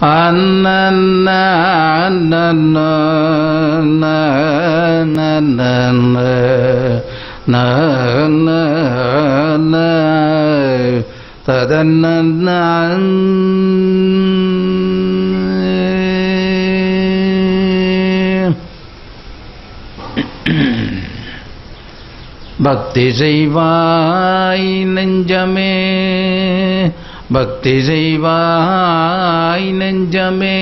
அண்ணன்ன அண்ணன்ன ததன்ன பக்தி செய்வாய் நெஞ்சமே பக்தி செய்வாய் நெஞ்சமே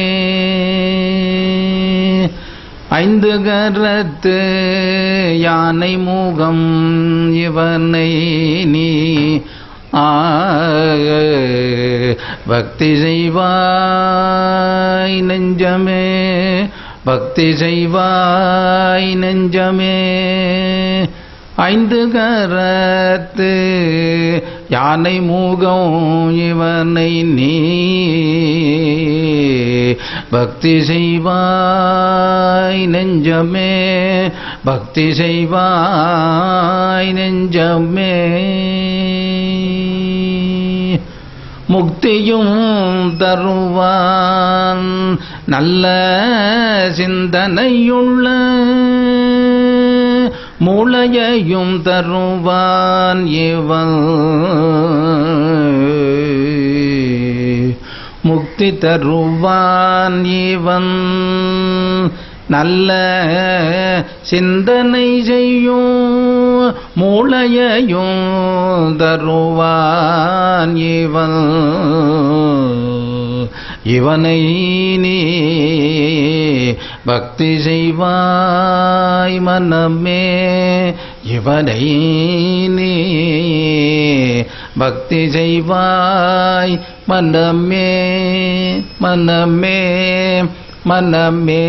ஐந்து கரத்து யானை மூகம் இவனை நீ ஆ பக்தி செய்வாய் நெஞ்சமே பக்தி செய்வாய் நெஞ்சமே ஐந்து கரத்து யானை மூகம் இவனை நீ பக்தி செய்வாய் நெஞ்சமே பக்தி செய்வாய் நெஞ்சமே முக்தியும் தருவான் நல்ல சிந்தனையுள்ள மூளையையும் தருவான் இவன் முக்தி தருவான் இவன் நல்ல சிந்தனை செய்யும் மூளையையும் தருவான் இவன் இவனை நீ பக்தி செய்வாய் மனமே இவனை நீ பக்தி செய்வாய் மனமே மனமே மனமே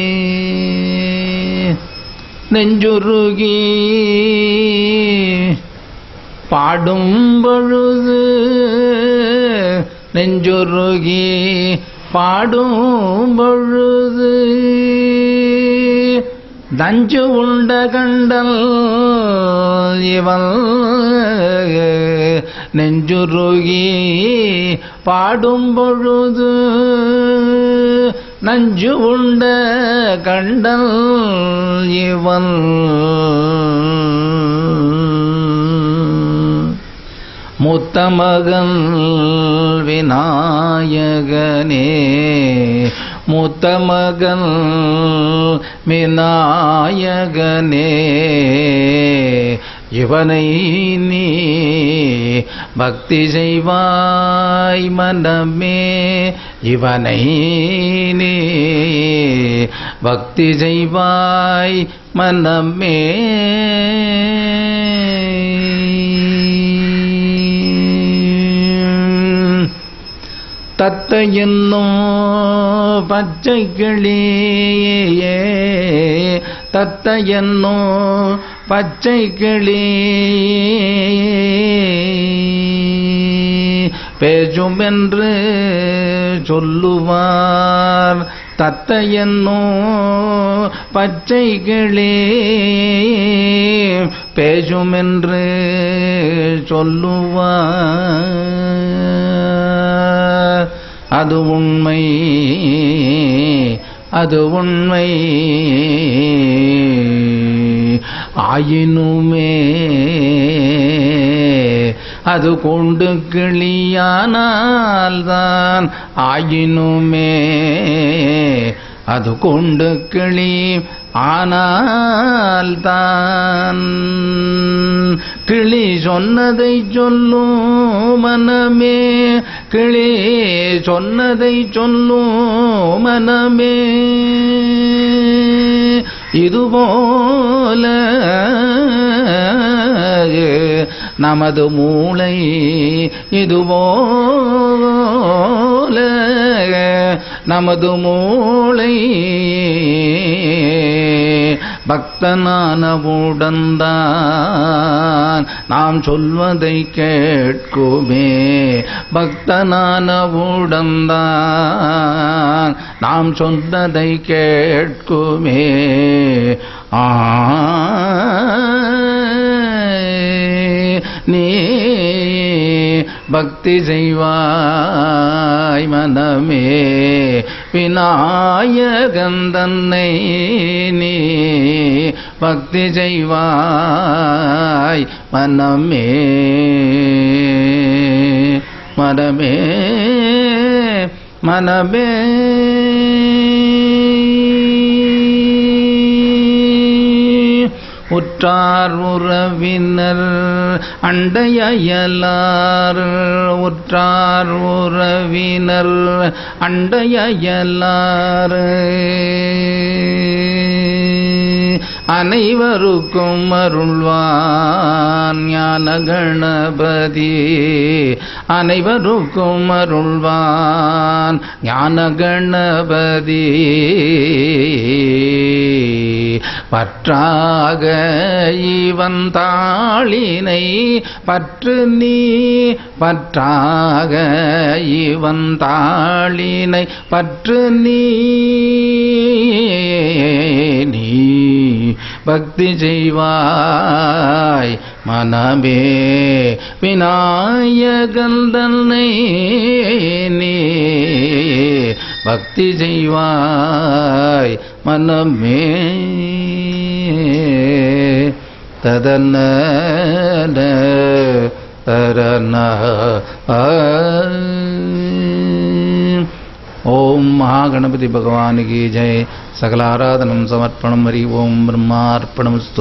நெஞ்சுருகி பாடும் பொழுது நெஞ்சுருகி பாடும் பொழுது தஞ்சு உண்ட கண்டல் இவன் நெஞ்சுருகி பாடும் பொழுது நஞ்சு உண்ட கண்டல் இவன் மூத்த மகன் விநாயகனே மூத்த மகன் விநாயகனே இவனை நீ பக்தி செய்வாய் மனமே இவனை நீ பக்தி செய்வாய் மனமே தத்த என்னும் பச்சை கிளியே தத்த என்னும் பச்சை கிளி பேசும் என்று சொல்லுவார் தத்த என்னும் பச்சை கிளி பேசும் என்று சொல்லுவார் அது உண்மை அது உண்மை ஆயினுமே அது கொண்டு கிளியானால்தான் ஆயினுமே அது கொண்டு கிளி ஆனால்தான் கிளி சொன்னதை சொல்லும் மனமே கிளி சொன்னதை சொல்லும் மனமே இதுபோல நமது மூளை இதுபோல நமது மூளை பக்தனானவுடன்தான் நாம் சொல்வதை கேட்குமே பக்தனானவுடன்தான் நாம் சொன்னதை கேட்குமே ஆ நீ பக்தி செய்வாய் மனமே விநாயகன் தன்னை நீ பக்தி செய்வாய் மனமே மனமே மனமே உற்றார் உறவினர் அண்டையலார் உற்றார் உறவினர் அண்டையலார் அனைவருக்கும் அருள்வான் ஞான கணபதி அனைவருக்கும் அருள்வான் ஞான கணபதி பற்றாக இவன் தாளினை பற்று நீ பற்றாக இவன் தாளினை பற்று நீ நீ பக்தி செய்வாய் மனமே விநாயகன் தன்னை நீ பக்தி செய்வாய் மனமே ததன தரன ஓம் மகாகணபதி பகவான் கி ஜெய் சகலாராதனம் சமர்ப்பணம் ஹரி ஓம் பிரம்மார்ப்பணமஸ்து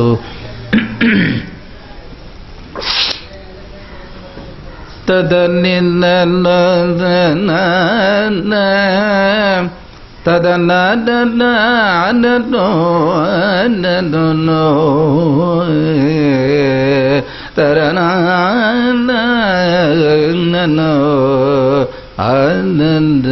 ததன தரண ஆனந்த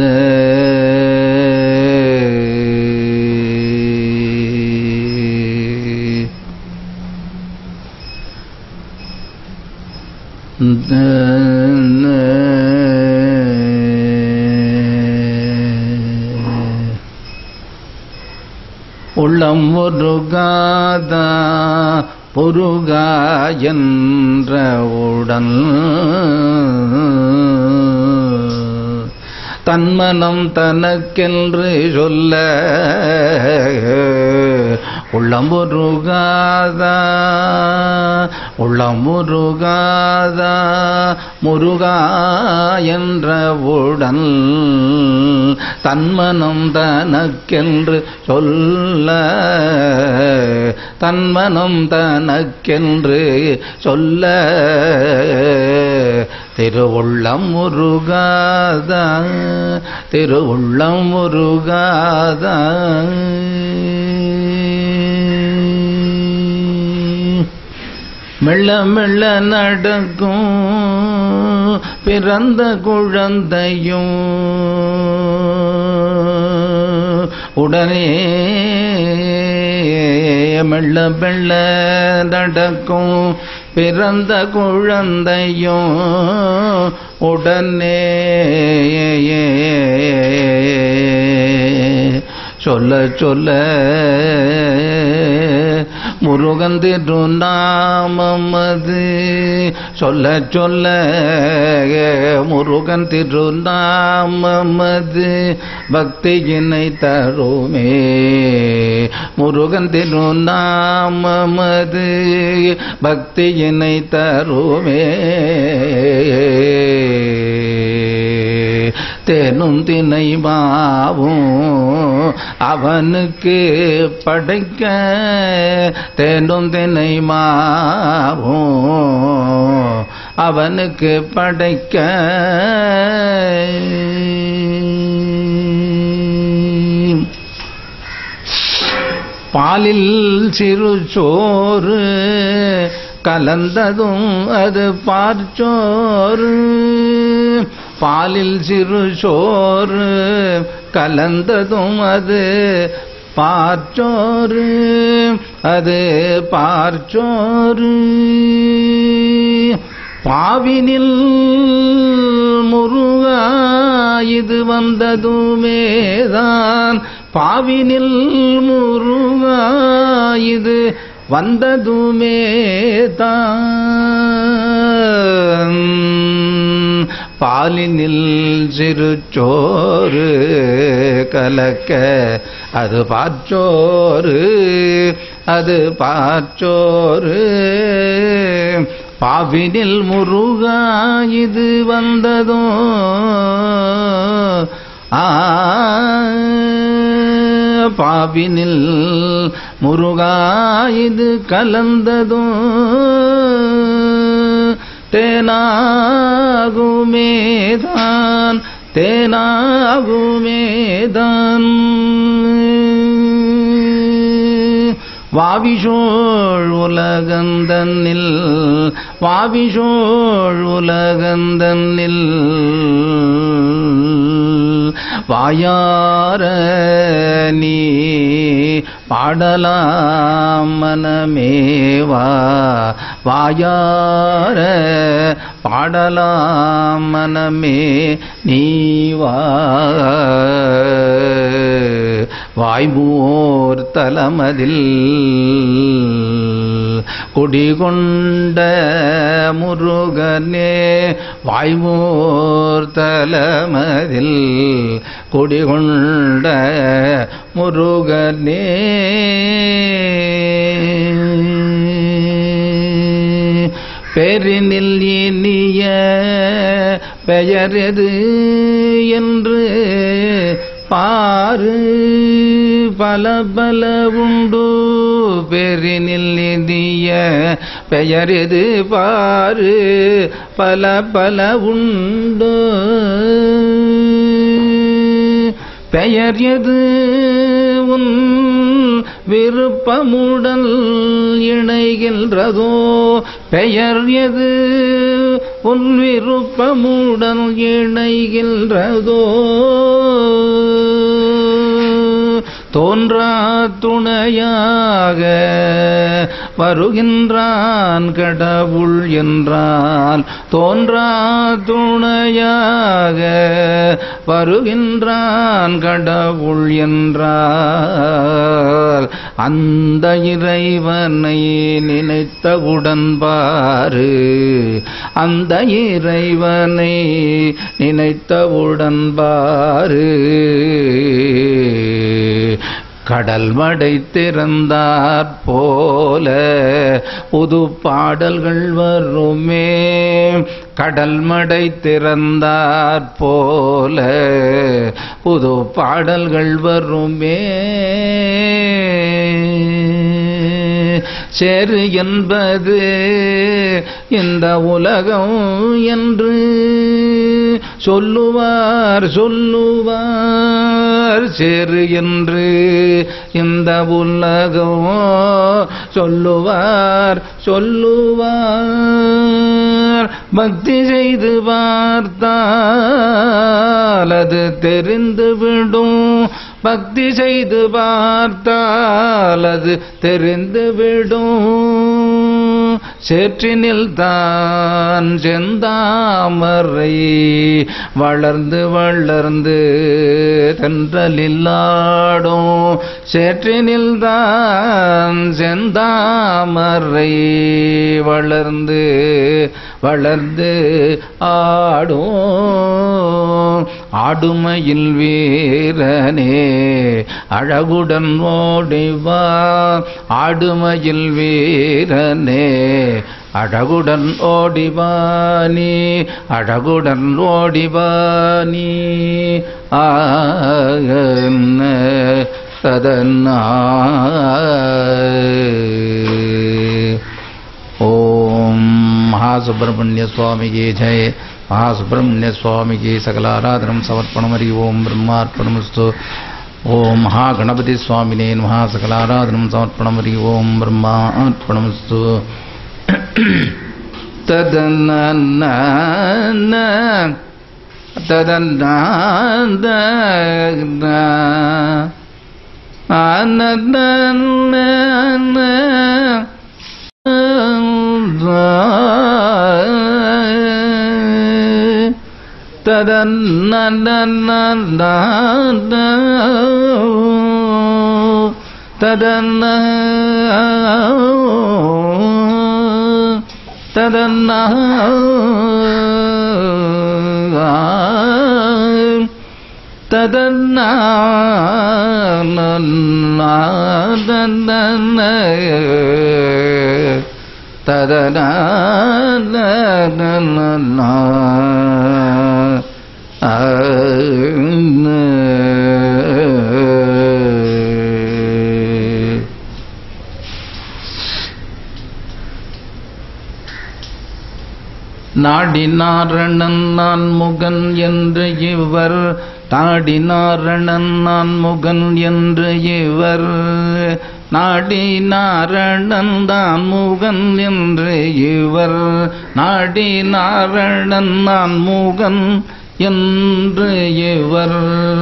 உள்ளம் ஒருகாதா பொருகா என்ற உடன் தன்மனம் தனக்கென்று சொல்ல உள்ளம் முருகாதா உள்ளம் முருகாதா முருகா என்ற உடன் தன்மனம் தனக்கென்று சொல்ல தன்மனம் தனக்கென்று சொல்ல திருவுள்ளம் முருகாதா திருவுள்ளம் முருகாதா மெல்ல மெல்ல நடக்கும் பிறந்த குழந்தையும் உடனே மெல்ல மெல்ல நடக்கும் பிறந்த குழந்தையும் உடனே சொல்ல சொல்ல முருகன் திருநாமமது சொல்ல சொல்ல முருகன் திருநாமமது பக்தியினை தருமே முருகன் திருநாமமது பக்தியினை தருமே தேனும் தினை மாவும் அவனுக்கு படைக்க தேனும் தினை மாவும் அவனுக்கு படைக்க பாலில் சிறு சோறு கலந்ததும் அது பார்ச்சோறு பாலில் சிறு சோறு கலந்ததும் அது பார்ச்சோறு அது பார்ச்சோறு பாவினில் முருகா இது வந்ததுமேதான் பாவினில் முருகா இது வந்ததுமே தான் பாலினில் சிறுச்சோறு கலக்க அது பாச்சோறு அது பாச்சோறு பாவினில் முருகா இது வந்ததும் ஆ பாவினில் முருகா இது கலந்ததும் தேனாகுமேதான் தேனாகுமேதான் வாவிஷோழ் உலகந்தன்னில் வாவிஷோழ் உலகந்தன்னில் வாயார நீ பாடலாம் மனமேவா வாயார பாடலாம் மனமே நீவா வாய்மூர் தலமதில் குடிகொண்ட முருகனே வாய்மூர் தலமதில் குடிகொண்ட முருகனே பெரினில் இனிய பெயரெது என்று பாரு பல பல உண்டு பெரினில் இனிய பெயரெது பாரு பல பல உண்டு பெயர் எது உன் விருப்பமுடன் இணைகின்றதோ பெயர் எது உன் விருப்பமுடன் இணைகின்றதோ தோன்றா துணையாக வருகின்றான் கடவுள் என்றால் தோன்றா துணையாக வருகின்றான் கடவுள் என்றால் அந்த இறைவனை நினைத்தவுடன் பாரு அந்த இறைவனை நினைத்தவுடன் பாரு கடல் மடை திறந்தாற் போல புது பாடல்கள் வருமே கடல் மடை திறந்தாற் போல புது பாடல்கள் வருமே சேரு என்பது இந்த உலகம் என்று சொல்லுவார் சொல்லுவார் சேரு என்று இந்த உலகம் சொல்லுவார் சொல்லுவார் பக்தி செய்து பார்த்தால் அது தெரிந்துவிடும் பக்தி செய்து பார்த்தால் அது தெரிந்துவிடும் சேற்றினில் தான் செந்தாமரை வளர்ந்து வளர்ந்து தென்றலில்லாடும் சேற்றினில் தான் செந்தாமரை வளர்ந்து வளர்ந்து ஆடும் ஆடுமையில் வீரனே அழகுடன் ஓடிவா ஆடுமையில் வீரனே அழகுடன் ஓடிவானி அழகுடன் ஓடிவானி ஆன ததன்னா ஓம் மகாசுப்பிரமணிய சுவாமிக்கு ஜெய மகாசுப்பிரமணிய சுவாமிக்கு சகலாராதனம் சமர்ப்பணம் ஹரி ஓம் பிரம்மார்ப்பணமஸ்து ஓம் மகாகணபதி சுவாமினே மகா சகலாராதனம் சமர்ப்பணம் ஹரி ஓம் பிரம்மார்ப்பணமஸ்து ததன்ன ததன்ன ததன்ன ததன்ன ததன்ன ததன நாடினாரணன் நான் முகன் என்று இவர் தாடினாரணன் நான் முகன் என்று இவர் நாடினாரணன் தான் முகன் என்று இவர் நாடினாரணன் நான் முகன் என்று இவர்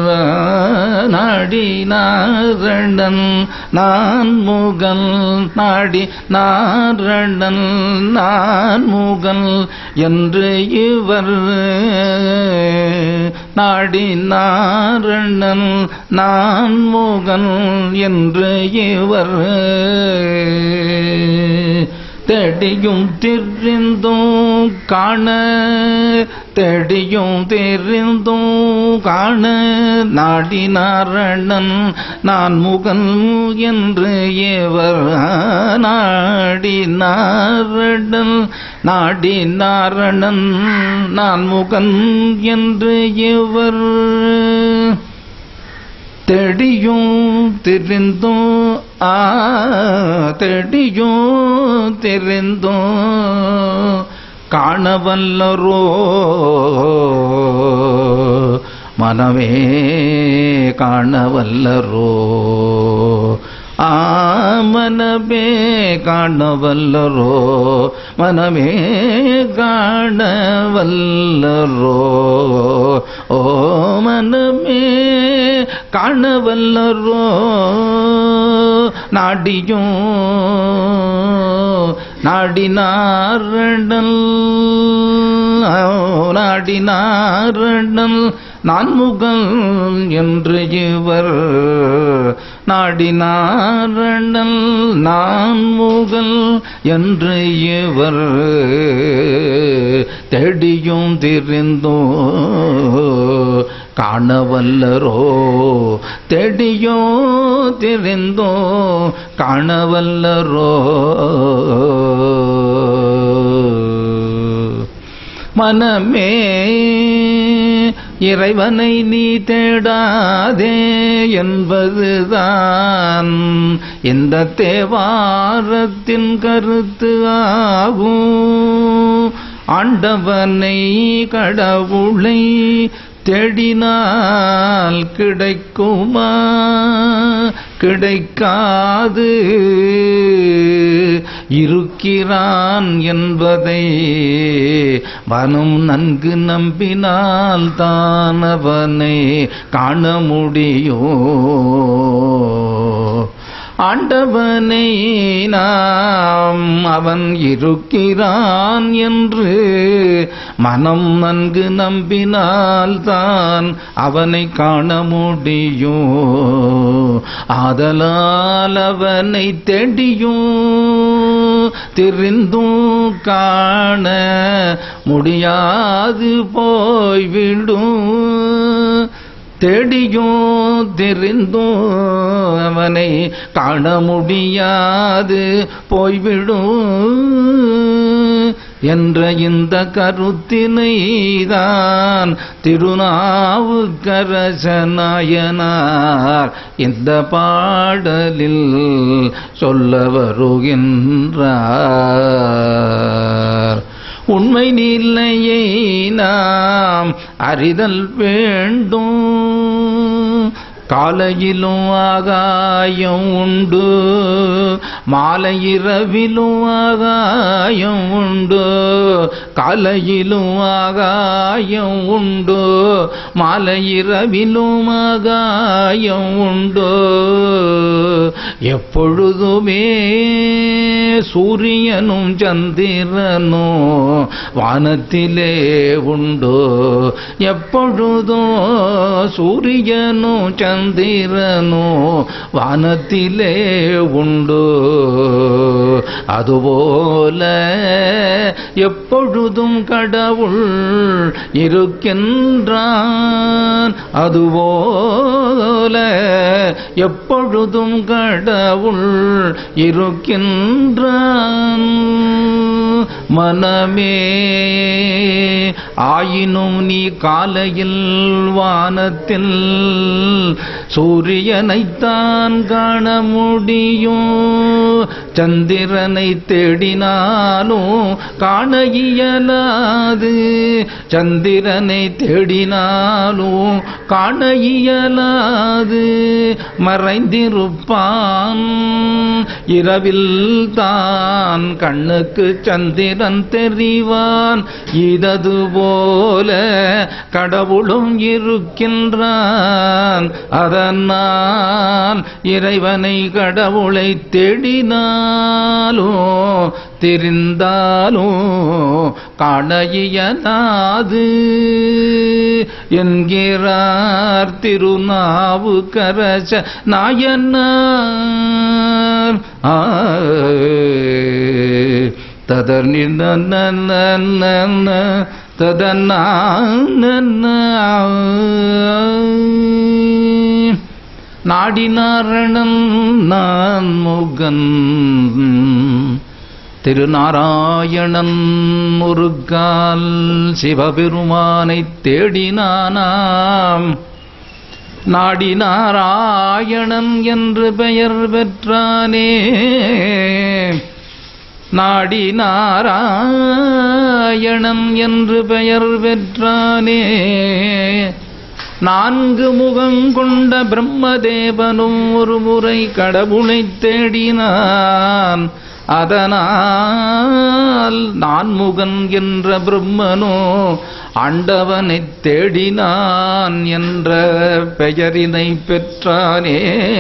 நாடினாரணன் நான் முகல் நாடி நாரணன் நான் முகல் என்று இவர் நாடி நாரணன் நான் முகன் என்று இவர் தேடியும் திரிந்தும் காண தேடியும் தெரிந்தும் காண நாடி நாரணன் நான் முகன் என்று ஏவர் நாடி நாரணன் நாடி நாரணன் நான் முகன் என்று ஏவர் தெடியும் தெரிந்தும் ஆ தெடியும் தெரிந்தும் காணவல்லரோ மனமே காணவல்லரோ ஆமனமே காணவல்லரோ மனமே காணவல்லரோ ஓ மனமே காணவல்லரோ நாடியும் நாடினாரணல் நாடினாரணல் நான் முகல் என்று இவர் நாடினாரணல் நான் முகல் என்று இவர் தேடியும் திரிந்தோ காணவல்லரோ தேடியோ தெரிந்தோ காணவல்லரோ மனமே இறைவனை நீ தேடாதே என்பதுதான் இந்த தேவாரத்தின் கருத்து ஆகும் ஆண்டவனை கடவுளை தேடினால் கிடைக்குமா கிடைக்காது இருக்கிறான் என்பதை வனம் நன்கு நம்பினால் தான் அவனை காண முடியும் ஆண்டவனை நாம் அவன் இருக்கிறான் என்று மனம் நன்கு நம்பினால் தான் அவனை காண முடியும் ஆதலால் அவனை தேடியும் தெரிந்தும் காண முடியாது போய்விடும் தேடியும் தெரிந்தும் அவனை காண முடியாது போய்விடும் என்ற இந்த கருத்தினைதான் திருநாவுக்கரசநாயனார் இந்த பாடலில் சொல்ல வருகின்றார் உண்மை நிலையை நாம் அறிதல் வேண்டும் காலையிலும் ஆகாயம் உண்டு மாலை இரவிலும் ஆகாயம் உண்டு காலையிலும் ஆகாயம் உண்டு மாலை இரவிலும் ஆகாயம் உண்டு எப்பொழுதுமே சூரியனும் சந்திரனோ வானத்திலே உண்டோ எப்பொழுதோ சூரியனும் சந்திரனோ வானத்திலே உண்டோ அதுபோல எப்பொழுதும் கடவுள் இருக்கின்றான் அதுபோல எப்பொழுதும் கடவுள் இருக்கின்றான் மனமே ஆயினும் நீ காலையில் வானத்தில் சூரியனைத்தான் காண முடியும் சந்திரனை தேடினாலும் காண இயலாது சந்திரனை தேடினாலும் காண இயலாது மறைந்திருப்பான் இரவில் தான் கண்ணுக்கு சந்திரன் தெரிவான் இதது போல கடவுளும் இருக்கின்றான் அதனால் இறைவனை கடவுளை தேடினாலும் தெரிந்தாலும் காண இயலாது என்கிறார் திருநாவுக்கரச நாயனார் ஆ ததர் ததன் நாடினாரணன் நான் முகன் திருநாராயணன் முருகால் சிவபெருமானைத் தேடினானாம் நாடி நாராயணன் என்று பெயர் பெற்றானே நாடி நாராயணன் என்று பெயர் பெற்றானே நான்கு முகம் கொண்ட பிரம்மதேவனும் ஒரு முறை கடவுளைத் தேடினான் அதனால் நான்முகன் என்ற பிரம்மனோ ஆண்டவனைத் தேடினான் என்ற பெயரினை பெற்றானே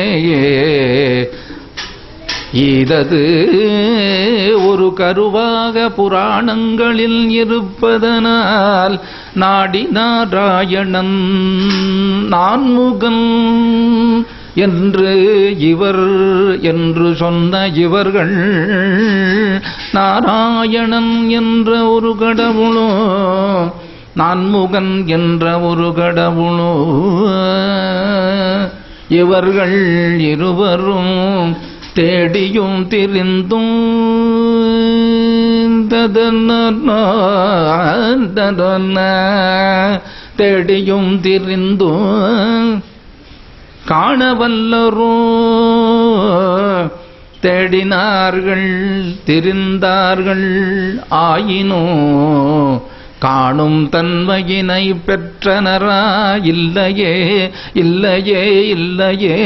இதது ஒரு கருவாக புராணங்களில் இருப்பதனால் நாடி நாராயணன் நான்முகன் என்று இவர் என்று சொன்ன இவர்கள் நாராயணன் என்ற ஒரு கடவுளோ நான்முகன் என்ற ஒரு கடவுளோ இவர்கள் இருவரும் தேடியும் திரிந்தும் ததன தேடியும் திரிந்தும் காணவல்லரோ தேடினார்கள் திரிந்தார்கள் ஆயினோ காணும் தன்மையினை பெற்றனரா இல்லையே இல்லையே இல்லையே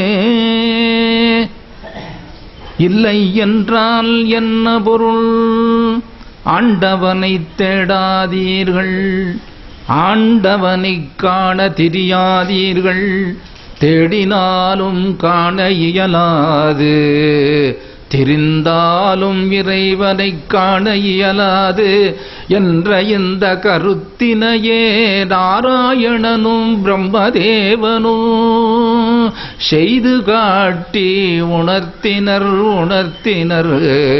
இல்லை என்றால் என்ன பொருள் ஆண்டவனைத் தேடாதீர்கள் ஆண்டவனைக் காண தெரியாதீர்கள் தேடினாலும் காண இயலாது தெரிந்தாலும் இறைவனைக் காண இயலாது என்ற இந்த கருத்தினையே நாராயணனும் பிரம்மதேவனும் செய்து காட்டி உணர்த்தினர் உணர்த்தினர்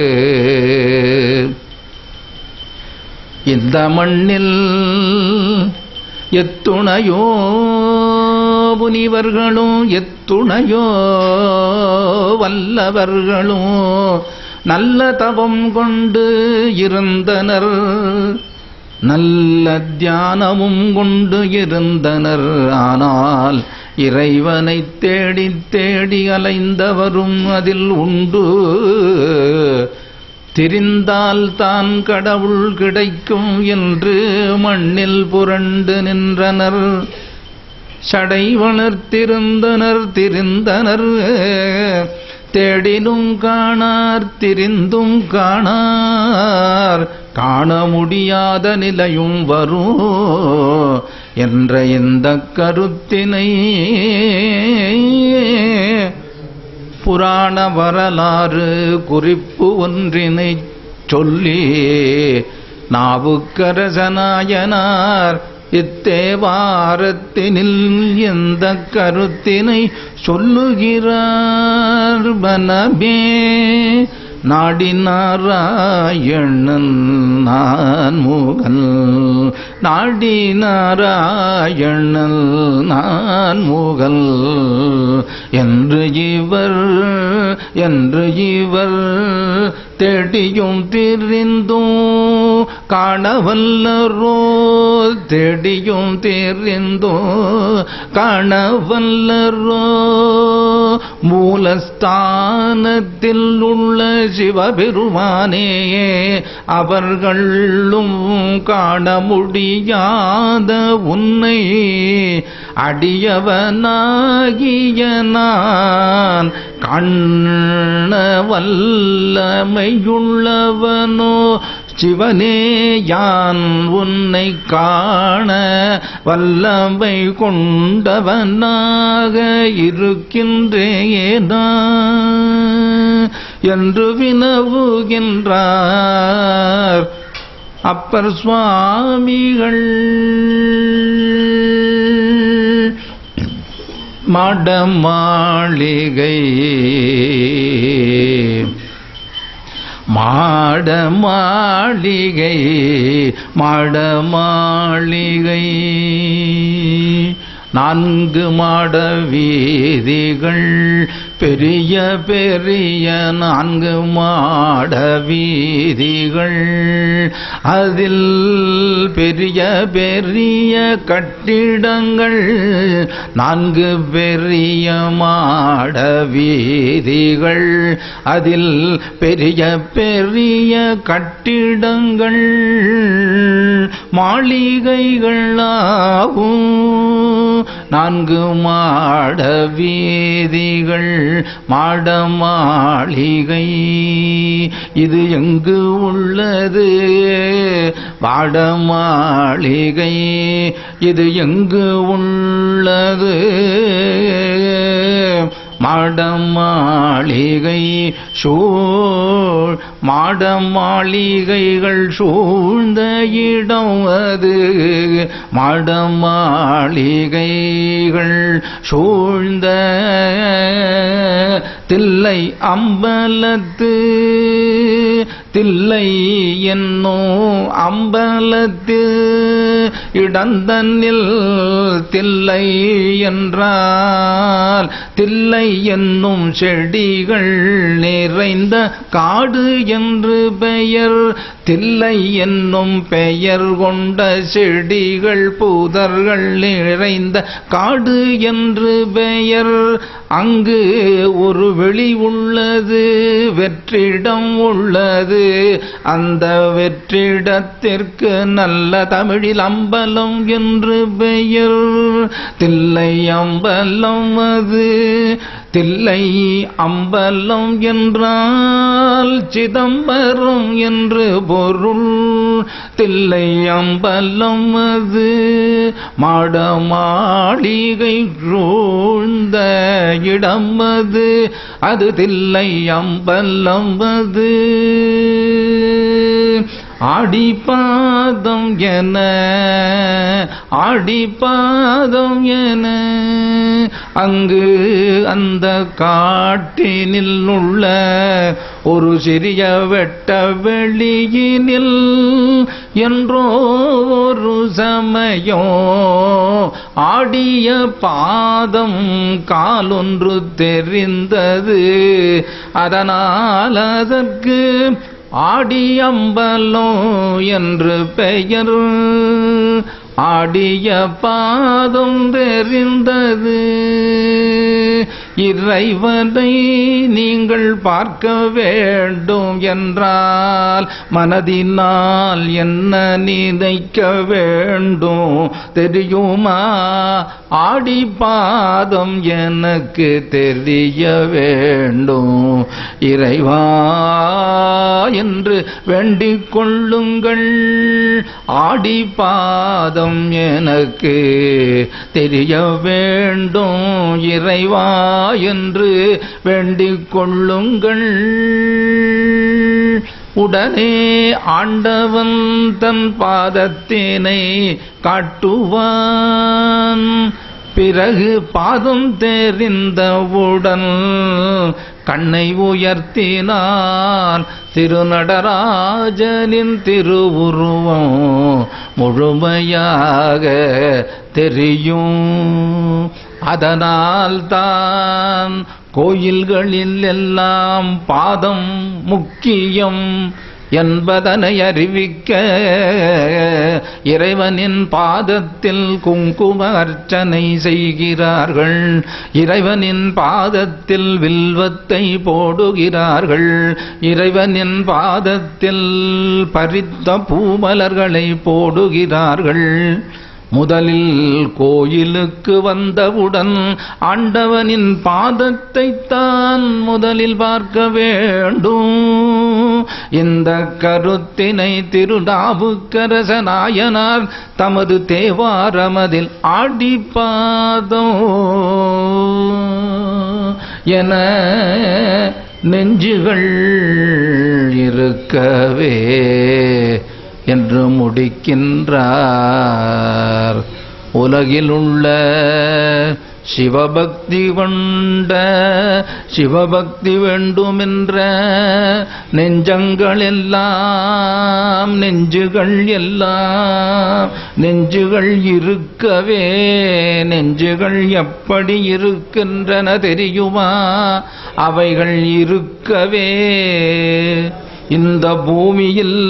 இந்த மண்ணில் எத்துணையோ முனிவர்களும் எத்துணையோ வல்லவர்களும் நல்ல தவம் கொண்டு இருந்தனர் நல்ல தியானமும் கொண்டு இருந்தனர் ஆனால் இறைவனைத் தேடித் தேடி அலைந்தவரும் அதில் உண்டு தெரிந்தால் தான் கடவுள் கிடைக்கும் என்று மண்ணில் புரண்டு நின்றனர் சடை வளர்த்திருந்தனர் திரிந்தனர் தேடினும் காணார் திரிந்தும் காணார் காண முடியாத நிலையும் வரும் என்ற இந்த கருத்தினை புராண வரலாறு குறிப்பு ஒன்றினை சொல்லி நாவுக்கரசனாயனார் இத்தேவாரத்தினில் எந்த கருத்தினை சொல்லுகிறார் மனமே நாடி நாராயணன் நான் முகல் நாடி நாராயணன் நான் முகல் என்று இவர் என்று இவர் தேடியும் திரிந்தும் காணவல்லரோ தேடியும் தெரிந்தும் காணவல்லரோ மூலஸ்தானத்தில் உள்ள சிவபெருமானே அவர்களும் காண முடியாத உன்னை அடியவனாகிய நான் கண்ண வல்லமையுள்ளவனோ சிவனே யான் உன்னை காண வல்லமை கொண்டவனாக இருக்கின்றேனா என்று வினவுகின்றார் அப்பர் சுவாமிகள் மாடமாளிகை மாட மாளிகை மாட மாளிகை நான்கு மாட வீதிகள் பெரிய பெரிய நான்கு மாட வீதிகள் அதில் பெரிய பெரிய கட்டிடங்கள் நான்கு பெரிய மாட வீதிகள் அதில் பெரிய பெரிய கட்டிடங்கள் மாளிகைகளாகும் நான்கு மாட வீதிகள் மாட மாளிகை இது எங்கு உள்ளது வாட மாளிகை இது எங்கு உள்ளது மாட மாளிகை சூழ் மாட மாளிகைகள் சூழ்ந்த இடம் அது மாட மாளிகைகள் சூழ்ந்த தில்லை அம்பலத்து தில்லை என்னும் அம்பலத்து இடந்தன்னில் தில்லை என்றால் தில்லை என்னும் செடிகள் நிறைந்த காடு என்று பெயர் தில்லை என்னும் பெயர் கொண்ட செடிகள் புதர்கள் நிறைந்த காடு என்று பெயர் அங்கு ஒரு வெளி உள்ளது வெற்றிடம் உள்ளது அந்த வெற்றிடத்திற்கு நல்ல தமிழில் அம்பலம் என்று பெயர் தில்லை அம்பலம் அது தில்லை அம்பலம் என்றால் சிதம்பரம் என்று பொருள் தில்லை அம்பலம் அது மாட மாளிகை சூழ்ந்த இடம் அது அது தில்லை அம்பலம் அது ஆடிப்பாதம் என ஆடிப்பாதம் என அங்கு அந்த காட்டினில் உள்ள ஒரு சிறிய வெட்ட வெளியினில் என்றோ ஒரு சமயம் ஆடிய பாதம் காலொன்று தெரிந்தது அதனால் அதற்கு ஆடியம்பலம் என்று பெயர் ஆடிய பாதம் தெரிந்தது இறைவனை நீங்கள் பார்க்க வேண்டும் என்றால் மனதினால் என்ன நினைக்க வேண்டும் தெரியுமா ஆடி பாதம் எனக்கு தெரிய வேண்டும் இறைவா என்று வேண்டிக் கொள்ளுங்கள் ஆடி பாதம் எனக்கு தெரிய வேண்டும் இறைவா என்று வேண்டிக் கொள்ளுங்கள் உடனே ஆண்டவன் தன் பாதத்தினை காட்டுவான் பிறகு பாதம் தெரிந்தவுடன் கண்ணை உயர்த்தினான் திருநடராஜனின் திருவுருவம் முழுமையாக தெரியும் அதனால் தான் கோயில்களில் எல்லாம் பாதம் முக்கியம் என்பதனை அறிவிக்க இறைவனின் பாதத்தில் குங்கும அர்ச்சனை செய்கிறார்கள் இறைவனின் பாதத்தில் வில்வத்தை போடுகிறார்கள் இறைவனின் பாதத்தில் பறித்த பூமலர்களை போடுகிறார்கள் முதலில் கோயிலுக்கு வந்தவுடன் ஆண்டவனின் பாதத்தை தான் முதலில் பார்க்க வேண்டும் இந்த கருத்தினை திருநாவுக்கரச நாயனார் தமது தேவாரமதில் ஆடிப்பாதம் என நெஞ்சுகள் இருக்கவே என்று முடிக்கின்றார் உலகிலுள்ள சிவபக்தி கொண்ட சிவபக்தி வேண்டுமென்ற நெஞ்சங்கள் எல்லாம் நெஞ்சுகள் எல்லாம் நெஞ்சுகள் இருக்கவே நெஞ்சுகள் எப்படி இருக்கின்றன தெரியுமா அவைகள் இருக்கவே இந்த பூமியில்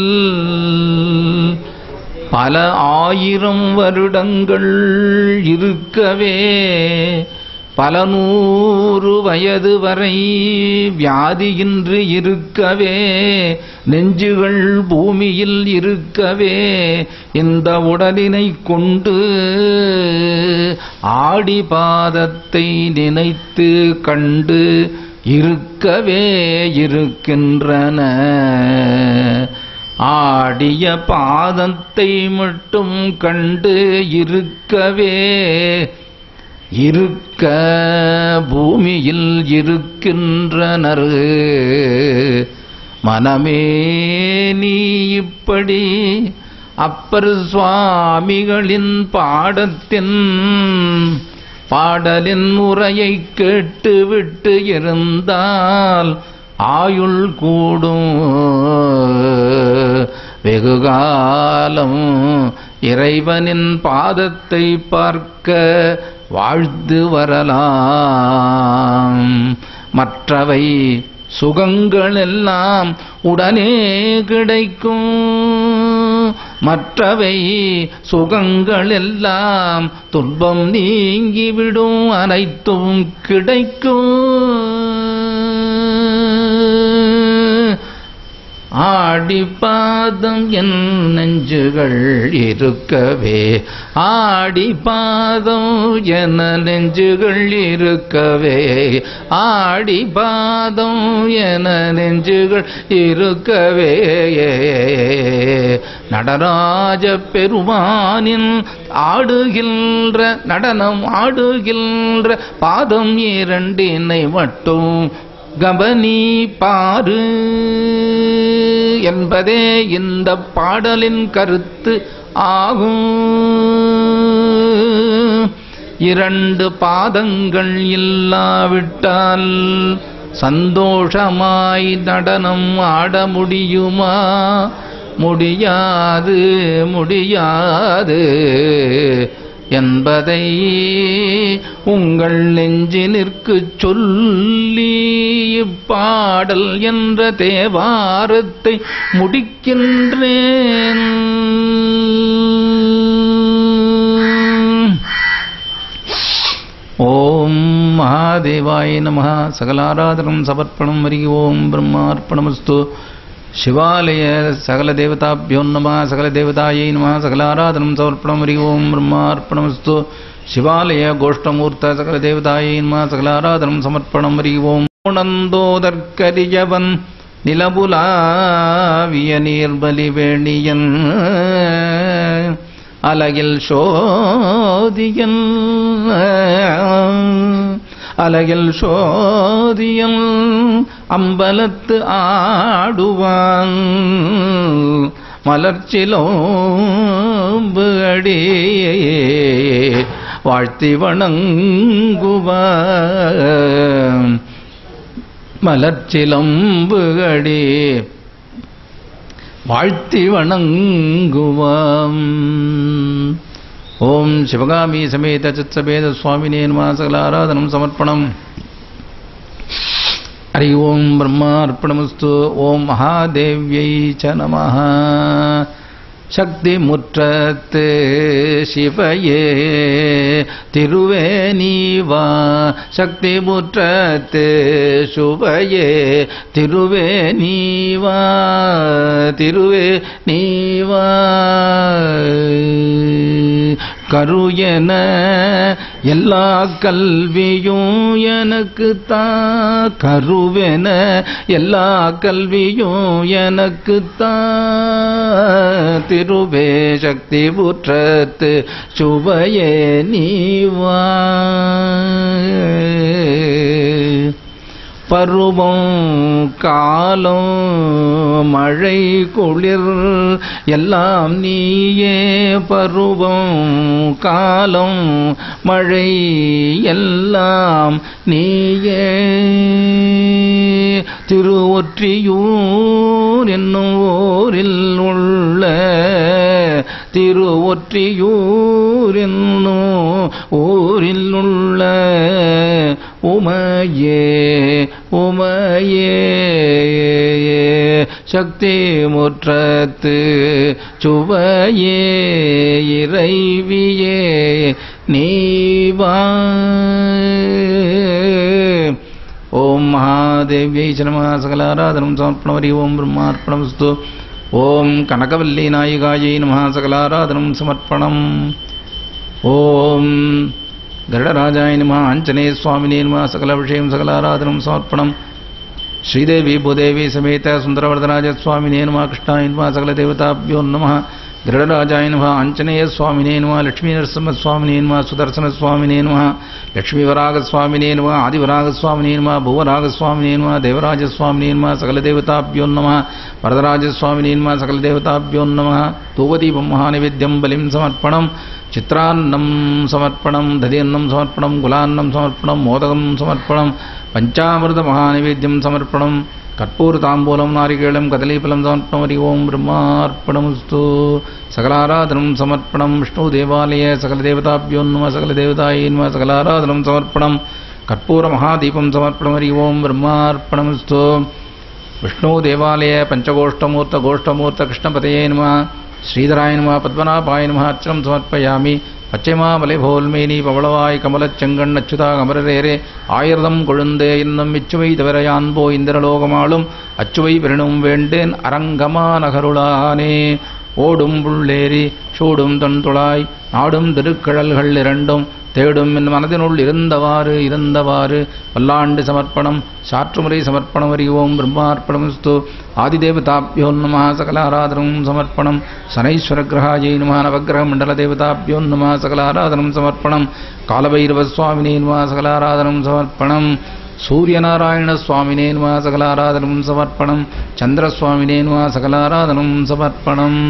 பல ஆயிரம் வருடங்கள் இருக்கவே பல நூறு வயது வரை வியாதியின்றி இருக்கவே நெஞ்சுகள் பூமியில் இருக்கவே இந்த உடலினை கொண்டு ஆடி பாதத்தை நினைத்து கண்டு இருக்கவே இருக்கின்றன ஆடிய பாதத்தை மட்டும் கண்டு இருக்கவே இருக்க பூமியில் இருக்கின்றனர் மனமே நீ இப்படி அப்பர் சுவாமிகளின் பாடத்தின் பாடலின் உரையை கேட்டுவிட்டு இருந்தால் ஆயுள் கூடும் வெகுகாலம் இறைவனின் பாதத்தை பார்க்க வாழ்ந்து வரலாம் மற்றவை சுகங்கள் எல்லாம் உடனே கிடைக்கும் மற்றவை சுகங்கள் எல்லாம் துன்பம் நீங்கிவிடும் அனைத்தும் கிடைக்கும் ஆடி பாதம் என் நெஞ்சுகள் இருக்கவே ஆடி பாதம் என நெஞ்சுகள் இருக்கவே ஆடி பாதம் என நெஞ்சுகள் இருக்கவே நடராஜ பெருமானின் ஆடுகின்ற நடனம் ஆடுகின்ற பாதம் இரண்டினை மட்டும் கபனி பாரு என்பதே இந்த பாடலின் கருத்து ஆகும் இரண்டு பாதங்கள் இல்லாவிட்டால் சந்தோஷமாய் நடனம் ஆட முடியுமா முடியாது முடியாது என்பதை உங்கள் நெஞ்சினிற்கு சொல்லி இப்பாடல் என்ற தேவாரத்தை முடிக்கின்றேன் ஓம் மகாதேவாய நம சகலாராதனம் சமர்ப்பணம் ஹரி ஓம் பிரம்மார்ப்பணமஸ்து शिवालय सकलदेवताभ्यो नमः सकलदेवतायै नमः सकलाराधनं समर्पणं हरि ओं ब्रह्मार्पणमस्तु शिवालय गोष्ठमूर्त सकलदेवतायै नमः सकलाराधनं समर्पणं हरि ओं நந்தோதற்கரியவன் நிலபுலாவிய நீர்பலிவேணியன் அலகில் சோதியன் அலகில் சோதியல் அம்பலத்து ஆடுவான் மலர்ச்சிலோம்பு அடி வாழ்த்தி வணங்குவான் மலர்ச்சிலம்பு அடி வாழ்த்தி வணங்குவாம் ஓம் சிவகாமி சமேத சித்சபேத சுவாமினே மாசகலாராதனம் சமர்ப்பணம் ஹரி ஓம் பிரம்மார்ப்பணமஸ்து ஓம் மகாதேவியை ச நமः சக்தி முற்றத்து சிவையே திருவே நீவா சக்தி முற்றத்து சுவையே திருவே நீவா திருவே நீவா கரு என எல்லா கல்வியும் எனக்கு தா கருவென எல்லா கல்வியும் எனக்கு தா திருவே சக்தி புற்றத்து சுவையே நீவா பருவம் காலம் மழை குளிர் எல்லாம் நீயே பருவம் காலம் மழை எல்லாம் நீயே திருவொற்றியூர் என்னும் ஊரில் உள்ள திருவொற்றியூர் என்னும் ஊரில் உள்ள உமையே உமையே சக்தி முற்றத்து சுவையே இறைவியே நீவா ஓம் மகாதேவியை சனம சகலாராதனம் சமர்ப்பணமரி ஓம் பிரம்மார்ப்பணமஸ்து ஓம் கனகவல்லி நாயிகாயை நம சகலாராதனம் சமர்ப்பணம் ஓம் गरुडराजाय नमः आञ्जनेय स्वामिने नमः सकलविषयं सकलाराधनं समर्पणं श्रीदेवी भूदेवी समेत सुन्दरवरदराज स्वामिने नमः कृष्णाय नमः सकलदेवताभ्यो नमः गरुडराजाय नमः आञ्जनेय स्वामिने नमः लक्ष्मीनरसिंहस्वामिने नमः सुदर्शनस्वामिने नमः लक्ष्मीवरागस्वामिने नमः आदिवरागस्वामिने नमः भुवरागस्वामिने नमः देवराजस्वामिने नमः सकलदेवताभ्यो नमः वरदराजस्वामिने नमः सकलदेवताभ्यो नमः धूपदीपं महानैवेद्यं बलिं समर्पणम् చిత్రాన్నం సమర్పణం దధిన్నం సమర్పణం కులాన్నం సమర్పణం మోదకం సమర్పణం పంచామృత మహానైవేద్యం సమర్పణం కర్పూర తాంబూలం నారికేళం కదలీఫలం సమర్పణం హరి ఓం బ్రహ్మార్పణమస్తు సకలారాధనం సమర్పణం విష్ణు దేవాలయ సకల దేవతాభ్యో నమ సకల దేవతాయ నమ సకలారాధనం సమర్పణం కర్పూర మహాదీపం సమర్పణం హరి ఓం బ్రహ్మార్పణమస్తు విష్ణు దేవాలయ పంచగోష్టమూర్త గోష్టమూర్త కృష్ణపతయే నమ ஸ்ரீதராய நம பத்மநாபாய நம அர்ச்சனம் சமர்ப்பயாமி பச்சைமாமலை போல்மேனி பவளவாய் கமலச் செங்கண் அச்சுதா கமரரேரே ஆயிரதம் கொழுந்தே இன்னும் இச்சுவை தவிர யான்போ இந்திரலோகமாளும் அச்சுவை பெறணும் வேண்டேன் அரங்கமா நகருளானே ஓடும் புள்ளேரி சூடும் தொன்துளாய் நாடும் திருக்கழல்கள் இரண்டும் தேடும் என் மனதினுள் இருந்தவாறு இருந்தவாறு பல்லாண்டு சமர்ப்பணம் சாற்றுமுறை சமர்ப்பணம் ஹரி ஓம் பிரம்மார்ப்பணமஸ்து ஆதிதேவதாபியோ நம சகலாராதனம் சமர்ப்பணம் சனைஸ்வரகிரகாயை நம நவகிரக மண்டல தேவதாபியோ நம சகலாராதனம் சமர்ப்பணம் காலபைரவஸ்வாமினே நம சகலாராதனம் சமர்ப்பணம் சூரியநாராயண சுவாமினே நம சகலாராதனம் சமர்ப்பணம் சந்திரசுவாமினே நம சகலாராதனம் சமர்ப்பணம்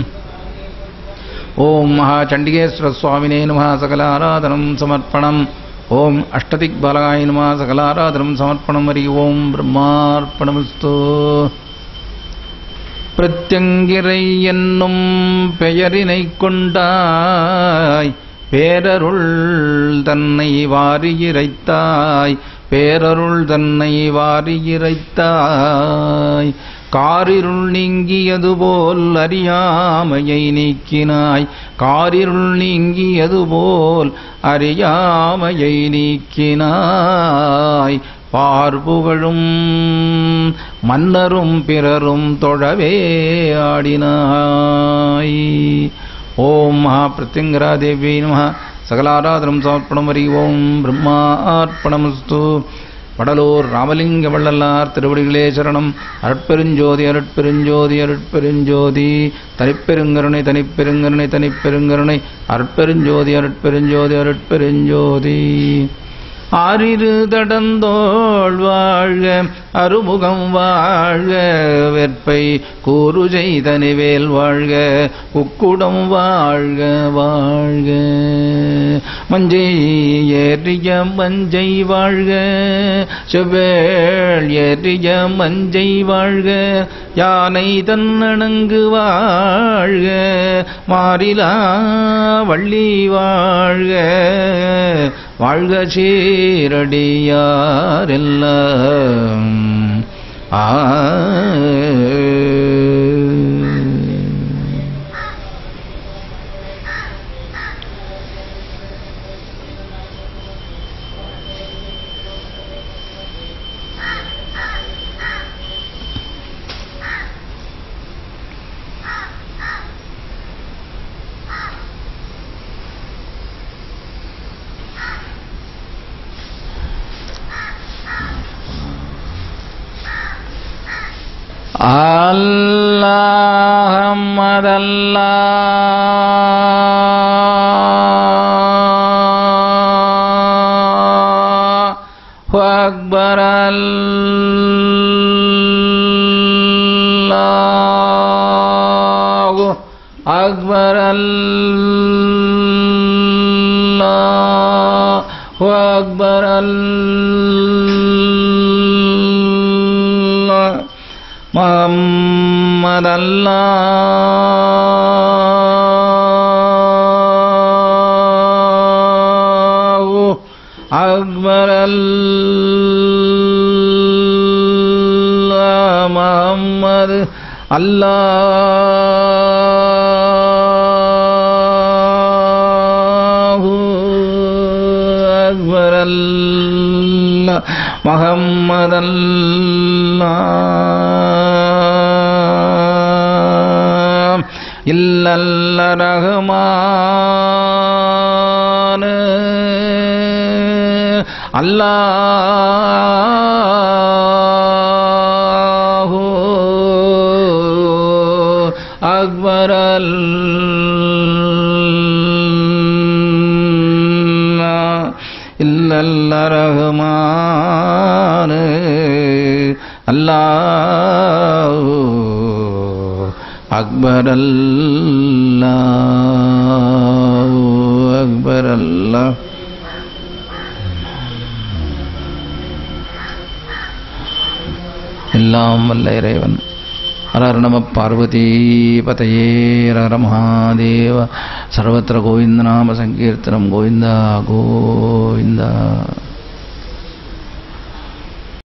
ஓம் மகாச்சண்டிகேஸ்வர சுவாமினே நம சகலாராதனம் சமர்ப்பணம் ஓம் அஷ்டதிக்பாலகாய நம சகலாராதனம் சமர்ப்பணம் ஹரி ஓம் பிரம்மார்ப்பணமஸ்து பிரத்யங்கிரை என்னும் பெயரினை கொண்டாய் பேரருள் தன்னை வாரியிரைத்தாய் பேரருள் தன்னை வாரியிரைத்தாய் காரிருள் நீங்கியதுபோல் அறியாமையை நீக்கினாய் காரிருள் நீங்கியதுபோல் அறியாமையை நீக்கினாய் பார்புகழும் மன்னரும் பிறரும் தொழவே ஆடினாய் ஓம் மகா பிரத்யங்கரா தேவி நம சகலாராதனம் சமர்ப்பணம் ஹரி ஓம் பிரம்மார்ப்பணமஸ்து வடலூர் ராமலிங்க வள்ளலார் திருவடிகளே சரணம் அருட்பெருஞ்சோதி அருட்பெருஞ்சோதி அருட்பெருஞ்சோதி தனிப்பெருங்கருணை தனிப்பெருங்கருணை தனிப்பெருங்கருணை அருட்பெருஞ்சோதி அருட்பெருஞ்சோதி அருட்பெருஞ்சோதி ஆறிரு தடந்தோள் வாழ்க அருமுகம் வாழ்க வெற்பை கூறு செய்தனிவேல் வாழ்க உக்குடம் வாழ்க வாழ்க மஞ்சை ஏறிய மஞ்சை வாழ்க செவ்வேள் ஏறிய மஞ்சை வாழ்க யானை தன்னணங்கு வாழ்க மாறிலா வள்ளி வாழ்க வாழ்க சீரடியாரெல்லாம் ஆ அல்லாஹ் அக்பர் அல்லாஹ் அக்பர் அல்லாஹ் அக்பர் அல்லாஹ் முஹம்மது அல்லாஹ் அக்பர் அல்லாஹ் முஹம்மது அல்லாஹ் அக்பர் அல்லாஹ் முஹம்மது அல்லாஹ் இல்லல்ல ரஹ்மான் அல்லாஹ் அக்பர் அல்லாஹ் இல்லல்ல ரஹ்மான் அல்லாஹ் அக்பர் அல்லாஹ் அக்பர் அல்லாஹ் எல்லாம் வல்ல இறைவன் ஹரஹர நம பார்வதி பதையே ஹர மகாதேவ சர்வத்திர கோவிந்த நாம சங்கீர்த்தனம் கோவிந்தா கோவிந்தா